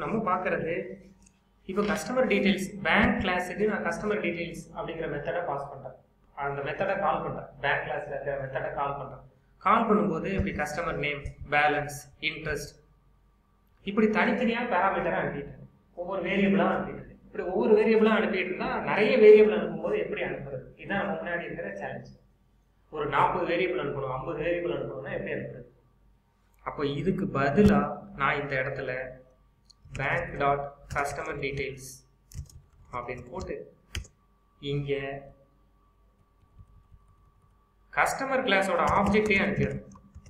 நம்ம பார்க்கறது இப்போ கஸ்டமர் டீடைல்ஸ் பேங்க் கிளாஸுக்கு நான் கஸ்டமர் டீடைல்ஸ் அப்படிங்கிற மெத்தடை பாஸ் பண்ணுறேன் அந்த மெத்தடை கால் பண்ணுறேன் பேங்க் கிளாஸில் இருக்கிற மெத்தடை கால் பண்ணுறேன் கால் பண்ணும்போது இப்படி கஸ்டமர் நேம் பேலன்ஸ் இன்ட்ரெஸ்ட் இப்படி தனித்தனியாக பேராமீட்டராக அனுப்பிட்டேன் ஒவ்வொரு வேரியபிளாக அனுப்பிட்டு இப்படி ஒவ்வொரு வேரியபிளாக அனுப்பிட்டு இருந்தா நிறைய வேரியபிள் அனுப்பும்போது எப்படி அனுப்புறது இதுதான் நம்ம முன்னாடி இருக்கிற சேலஞ்ச் ஒரு நாற்பது வேரியபிள் அனுப்பணும் ஐம்பது வேரியபிள் அனுப்பணும்னா எப்படி அனுப்புறது அப்போ இதுக்கு பதிலாக நான் இந்த இடத்துல பேங்க் டாட் கஸ்டமர் டீடைல்ஸ் அப்படின்னு போட்டு இங்கே கஸ்டமர் கிளாஸோட ஆப்ஜெக்டே அனுப்பிடுறேன்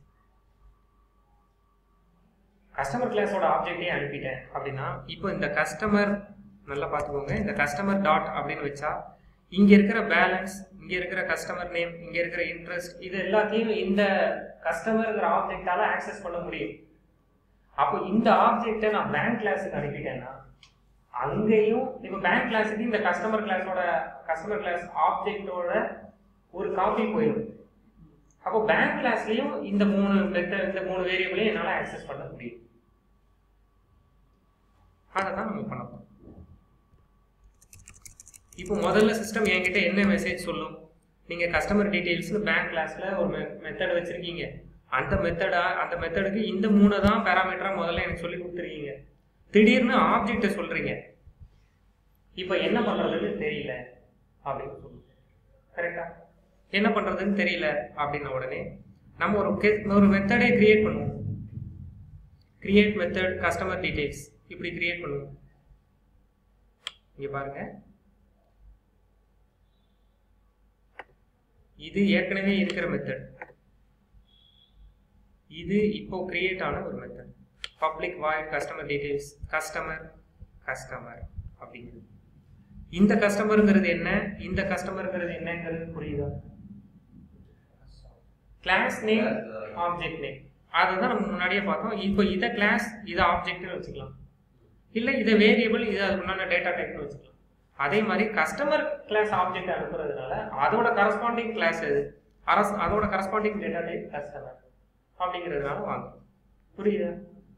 கஸ்டமர் கிளாஸோட ஆப்ஜெக்டே அனுப்பிட்டேன் அப்படின்னா இப்போ இந்த கஸ்டமர் நல்லா பார்த்துக்கோங்க இந்த கஸ்டமர் டாட் அப்படின்னு வச்சா இங்க இருக்கிற பேலன்ஸ் இங்க இருக்கிற கஸ்டமர் நேம் இங்க இருக்கிற இன்ட்ரெஸ்ட் இது எல்லாத்தையும் இந்த கஸ்டமர்ங்கிற ஆப்ஜெக்டால ஆக்சஸ் பண்ண முடியும் அப்போ இந்த ஆப்ஜெக்டை நான் பேங்க் கிளாஸுக்கு அனுப்பிட்டேன்னா அங்கேயும் இப்போ பேங்க் கிளாஸுக்கு இந்த கஸ்டமர் கிளாஸோட கஸ்டமர் கிளாஸ் ஆப்ஜெக்டோட ஒரு காப்பி போயிடும் அப்போ பேங்க் கிளாஸ்லயும் இந்த மூணு மெத்தட் இந்த மூணு வேரியபிளையும் என்னால் ஆக்சஸ் பண்ண முடியும் அதை தான் நம்ம பண்ண போறோம் இப்போ முதல்ல சிஸ்டம் என்கிட்ட என்ன மெசேஜ் சொல்லும் நீங்க கஸ்டமர் டீடைல்ஸ் பேங்க் கிளாஸ்ல ஒரு மெத்தட் வச்சிருக்கீங்க அந்த மெத்தடா அந்த மெத்தடுக்கு இந்த மூணு தான் பேராமீட்டரா முதல்ல எனக்கு சொல்லி கொடுத்துருக்கீங்க திடீர்னு ஆப்ஜெக்டை சொல்றீங்க இப்போ என்ன பண்றதுன்னு தெரியல அப்படின்னு சொல்லுங்க கரெக்டா என்ன பண்றதுன்னு தெரியல அப்படின்ன உடனே நம்ம ஒரு கே- ஒரு மெத்தடே கிரியேட் பண்ணுவோம் கிரியேட் மெத்தட் கஸ்டமர் டீடைல்ஸ் இப்படி கிரியேட் பண்ணுவோம் இங்க பாருங்க இது ஏற்கனவே இருக்கிற மெத்தட் இது இப்போ கிரியேட் ஆன ஒரு method public void customer details customer customer அப்படிங்கிறது இந்த கஸ்டமருங்கிறது என்ன இந்த கஸ்டமருங்கிறது என்னங்கிறது புரியுதா கிளாஸ் நேம் ஆப்ஜெக்ட் நேம் அதுதான் நம்ம முன்னாடியே பார்த்தோம் இப்போ இதை கிளாஸ் இதை ஆப்ஜெக்ட்னு வச்சுக்கலாம் இல்லை இதை வேரியபிள் இதை அதுக்கு உண்டான டேட்டா டைப்னு வச்சுக்கலாம் அதே மாதிரி கஸ்டமர் கிளாஸ் ஆப்ஜெக்ட் அனுப்புறதுனால அதோட கரஸ்பாண்டிங் கிளாஸ் எது அரஸ் அதோட கரஸ்பாண்டிங் டேட்டா டைப் கஸ்டமர் அப்படிங்கிறதுனால வாங்கும் புரியுதா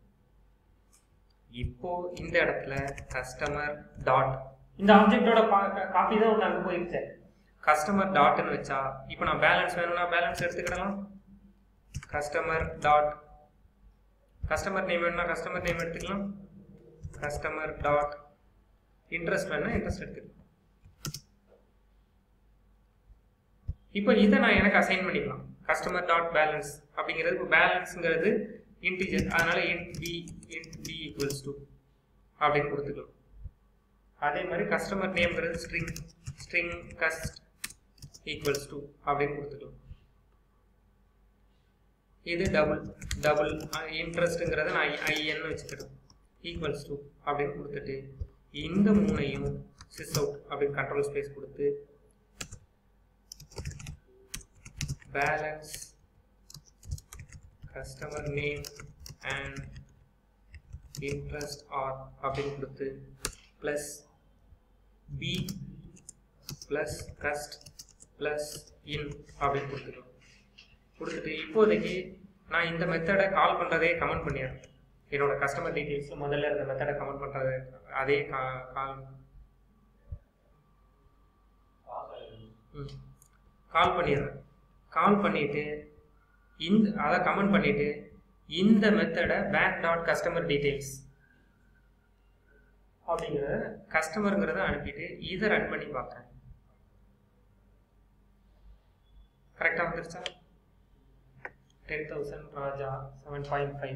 இப்போ இந்த இடத்துல கஸ்டமர் டாட் இந்த ஆப்ஜெக்டோட காப்பி தான் ஒன்று அங்கே போயிருச்சு கஸ்டமர் டாட்னு வச்சா இப்போ நான் பேலன்ஸ் வேணும்னா பேலன்ஸ் எடுத்துக்கிடலாம் கஸ்டமர் டாட் கஸ்டமர் நேம் வேணும்னா கஸ்டமர் நேம் எடுத்துக்கலாம் கஸ்டமர் டாட் இன்ட்ரெஸ்ட் வேணா இன்ட்ரெஸ்ட் எடுத்துக்கலாம் இப்போ இதை நான் எனக்கு அசைன் பண்ணிக்கலாம் கஸ்டமர் டாட் பேலன்ஸ் அப்படிங்கிறது இப்போ பேலன்ஸுங்கிறது இன்டிஜர் அதனால int P int P equals to அப்படின்னு கொடுத்துக்கலாம் அதே மாதிரி கஸ்டமர் நேம்ங்கிறது string string cust equals to அப்படின்னு கொடுத்துக்கலாம் இது டபுள் டபுள் இன்ட்ரெஸ்ட்டுங்கிறத நான் ஐஎன்னு வச்சுக்கிறேன் ஈக்குவல்ஸ் டு அப்படின்னு கொடுத்துட்டு இந்த மூணையும் சிஸ் அவுட் அப்படின்னு கண்ட்ரோல் ஸ்பேஸ் கொடுத்து balance customer name and interest R அப்படின்னு கொடுத்து plus P plus cust plus in அப்படின்னு கொடுத்துருவோம் கொடுத்துட்டு இப்போதைக்கு நான் இந்த மெத்தடை கால் பண்ணுறதே கமெண்ட் பண்ணிடுறேன் என்னோட கஸ்டமர் டீட்டெயில்ஸ் முதல்ல இருந்த மெத்தடை கமெண்ட் பண்ணுறது அதே கா- கால் கால் பண்ணிடுறேன் கால் பண்ணிட்டு இந்த அதை கமெண்ட் பண்ணிட்டு இந்த மெத்தடை பேங்க் டாட் கஸ்டமர் டீடைல்ஸ் அப்படிங்கிறத கஸ்டமருங்கிறத அனுப்பிட்டு இதை ரன் பண்ணி பார்க்குறேன் கரெக்டாக வந்துருச்சா ten thousand Raja seven point five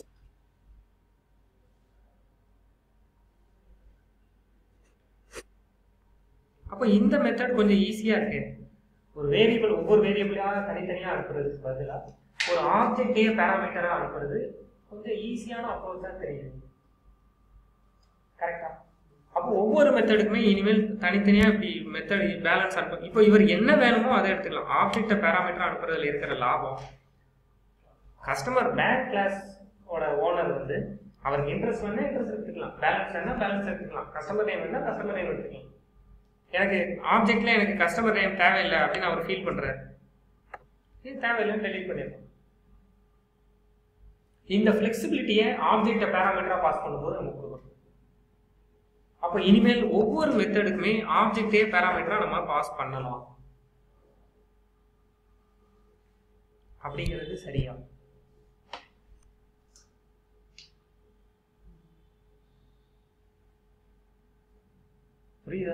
அப்போ இந்த மெத்தட் கொஞ்சம் ஈஸியாக இருக்கு ஒரு வேரியபிள் ஒவ்வொரு வேரியபிளாக தனித்தனியாக அனுப்புறதுக்கு பதிலாக ஒரு ஆப்ஜெக்டையே பேராமீட்டராக அனுப்புறது கொஞ்சம் ஈஸியான அப்ரோச்சாக தெரியுது கரெக்டா அப்போ ஒவ்வொரு மெத்தடுக்குமே இனிமேல் தனித்தனியாக இப்படி மெத்தட் பேலன்ஸ் அனுப்ப இப்போ இவர் என்ன வேணுமோ அதை எடுத்துக்கலாம் ஆப்ஜெக்டை பேராமீட்டர் அனுப்புறதுல இருக்கிற லாபம் கஸ்டமர் பேங்க் கிளாஸ் ஓட ஓனர் வந்து அவருக்கு இன்ட்ரெஸ்ட் வேணா இன்ட்ரெஸ்ட் எடுத்துக்கலாம் பேலன்ஸ் வேணா பேலன்ஸ் எடுத்துக்கலாம் கஸ்டமர் நேம் வேணா கஸ்டமர் நேம் எடுத்துக்கலாம் எனக்கு ஆப்ஜெக்ட்ல எனக்கு கஸ்டமர் நேம் தேவையில்லை அப்படின்னு அவர் ஃபீல் பண்றாரு இது தேவையில்லைன்னு டெலீட் பண்ணிடலாம் இந்த ஃப்ளெக்சிபிலிட்டியை ஆப்ஜெக்டை பேராமீட்டரா பாஸ் பண்ணும்போது நம்ம கொடுக்குறோம் அப்போ இனிமேல் ஒவ்வொரு மெத்தடுக்குமே ஆப்ஜெக்டே பேராமீட்டரா நம்ம பாஸ் பண்ணலாம் அப்படிங்கிறது சரியா புரியுதா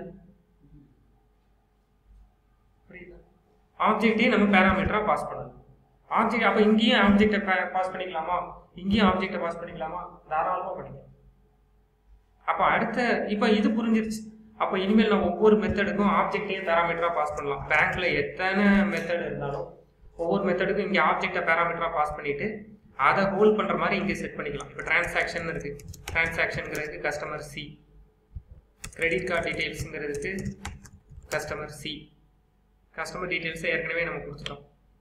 புரியுதா ஆப்ஜெக்டே நம்ம பேராமீட்டரா பாஸ் பண்ணலாம் ஆப்ஜெக்ட் அப்போ இங்கேயும் ஆப்ஜெக்டை பாஸ் பண்ணிக்கலாமா இங்கேயும் ஆப்ஜெக்டை பாஸ் பண்ணிக்கலாமா தாராளமாக பண்ணிக்கலாம் அப்போ அடுத்த இப்போ இது புரிஞ்சிருச்சு அப்போ இனிமேல் நம்ம ஒவ்வொரு மெத்தடுக்கும் ஆப்ஜெக்டையே பேராமீட்டரா பாஸ் பண்ணலாம் பேங்க்ல எத்தனை மெத்தட் இருந்தாலும் ஒவ்வொரு மெத்தடுக்கும் இங்கே ஆப்ஜெக்டை பேராமீட்டரா பாஸ் பண்ணிட்டு அதை ஹோல்ட் பண்ற மாதிரி இங்கே செட் பண்ணிக்கலாம் இப்போ டிரான்சாக்ஷன் இருக்கு டிரான்சாக்ஷனுங்கிறதுக்கு கஸ்டமர் சி கிரெடிட் கார்டு டீடைல்ஸுங்கிறதுக்கு கஸ்டமர் சி கஸ்டமர் டீடைல்ஸை ஏற்கனவே நம்ம கொடுத்துட்டோம்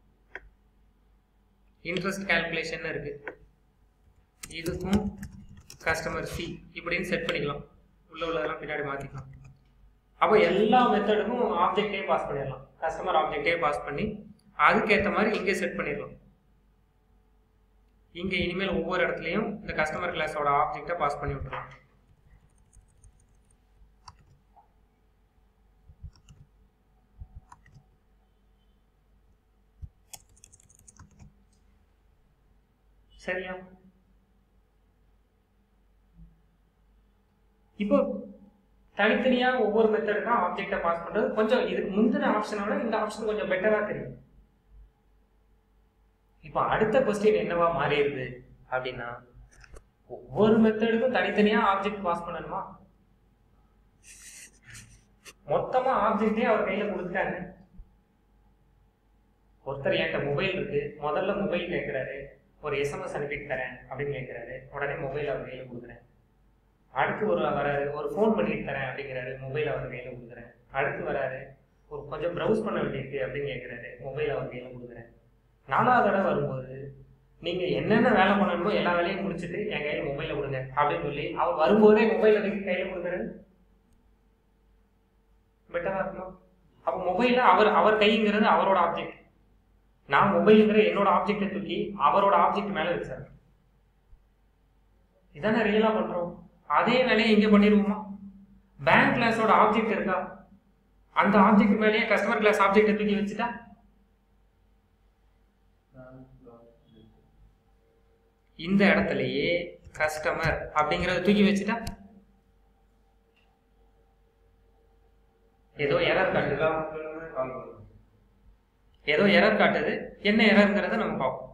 இன்ட்ரெஸ்ட் கால்குலேஷன் இருக்கு இதுக்கும் கஸ்டமர் சி இப்படின்னு செட் பண்ணிக்கலாம் உள்ள உள்ளதெல்லாம் பின்னாடி மாற்றிக்கலாம் அப்போ எல்லா மெத்தடுக்கும் ஆப்ஜெக்டே பாஸ் பண்ணிடலாம் கஸ்டமர் ஆப்ஜெக்டே பாஸ் பண்ணி அதுக்கேற்ற மாதிரி இங்கே செட் பண்ணிடலாம் இங்கே இனிமேல் ஒவ்வொரு இடத்துலையும் இந்த கஸ்டமர் கிளாஸோட ஆப்ஜெக்டை பாஸ் பண்ணி விட்டுறலாம் சரியா இப்போ தனித்தனியா ஒவ்வொரு மெத்தடுக்கும் ஆப்ஜெக்டை பாஸ் பண்றது கொஞ்சம் இதுக்கு முந்தின ஆப்ஷனோட இந்த ஆப்ஷன் கொஞ்சம் பெட்டரா தெரியும் இப்போ அடுத்த கொஸ்டின் என்னவா மாறிடுது அப்படின்னா ஒவ்வொரு மெத்தடுக்கும் தனித்தனியா ஆப்ஜெக்ட் பாஸ் பண்ணணுமா மொத்தமா ஆப்ஜெக்டே அவர் கையில கொடுத்துட்டாங்க ஒருத்தர் என்கிட்ட மொபைல் இருக்கு முதல்ல மொபைல் கேட்கிறாரு ஒரு எஸ்எம்எஸ் அனுப்பிட்டு தரேன் அப்படின்னு கேட்கிறாரு உடனே மொபைல் அவர் கையில கொடுக்குறேன் அடுத்து ஒரு வராரு ஒரு ஃபோன் பண்ணிட்டு தரேன் அப்படிங்கிறாரு மொபைல் அவர் கையில கொடுக்குறேன் அடுத்து வராரு ஒரு கொஞ்சம் ப்ரௌஸ் பண்ண வேண்டியிருக்கு அப்படின்னு கேட்குறாரு மொபைல் அவர் கையில கொடுக்குறேன் நாலாவது தடவை வரும்போது நீங்க என்னென்ன வேலை பண்ணணுமோ எல்லா வேலையும் முடிச்சுட்டு என் கையில மொபைல கொடுங்க அப்படின்னு சொல்லி அவர் வரும்போதே மொபைல் அதுக்கு கையில கொடுக்குறாரு பெட்டரா இருக்குமா அப்போ மொபைல அவர் அவர் கைங்கிறது அவரோட ஆப்ஜெக்ட் நான் மொபைலுங்கிற என்னோட ஆப்ஜெக்டை தூக்கி அவரோட ஆப்ஜெக்ட் மேல வச்சாரு இதானே ரியலா பண்றோம் அதே வேலையை இங்க பண்ணிடுவோமா பேங்க் கிளாஸோட ஆப்ஜெக்ட் இருக்கா அந்த ஆப்ஜெக்ட் மேலேயே கஸ்டமர் கிளாஸ் ஆப்ஜெக்டை தூக்கி வச்சுட்டா இந்த இடத்துலயே கஸ்டமர் அப்படிங்கறத தூக்கி வச்சுட்டா ஏதோ எரர் காட்டுது ஏதோ எரர் காட்டுது என்ன எரர்ங்கிறத நம்ம பார்ப்போம்